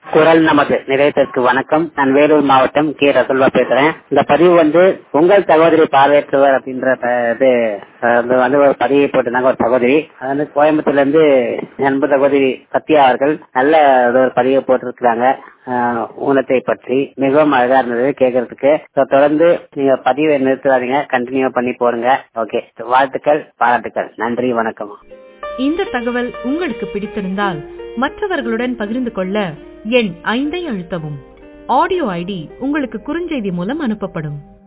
குரல் நமது நிலையத்திற்கு வணக்கம் நான் வேலூர் மாவட்டம் கே ரசல்வா பேசுறேன் இந்த பதிவு வந்து உங்கள் சகோதரி பார்வையற்றவர் அப்படின்ற ப- இது அஹ், இது வந்து ஒரு பதிவை போட்டிருந்தாங்க ஒரு சகோதரி அது வந்து கோயம்புத்தூர்ல இருந்து அன்பு சகோதரி சத்யா அவர்கள் நல்ல ஒரு பதிவை போட்டிருக்கிறாங்க அஹ், ஊனத்தை பற்றி மிகவும் அழகா இருந்தது கேட்கறதுக்கு So, தொடர்ந்து நீங்க பதிவை நிறுத்தாதீங்க கண்டினியூ பண்ணி போடுங்க ஓகே வாழ்த்துக்கள் பாராட்டுக்கள் நன்றி வணக்கம் இந்த தகவல் உங்களுக்கு பிடித்திருந்தால் மற்றவர்களுடன் பகிர்ந்து கொள்ள எண் ஐந்தை அழுத்தவும் ஆடியோ ஐடி உங்களுக்கு குறுஞ்செய்தி மூலம் அனுப்பப்படும்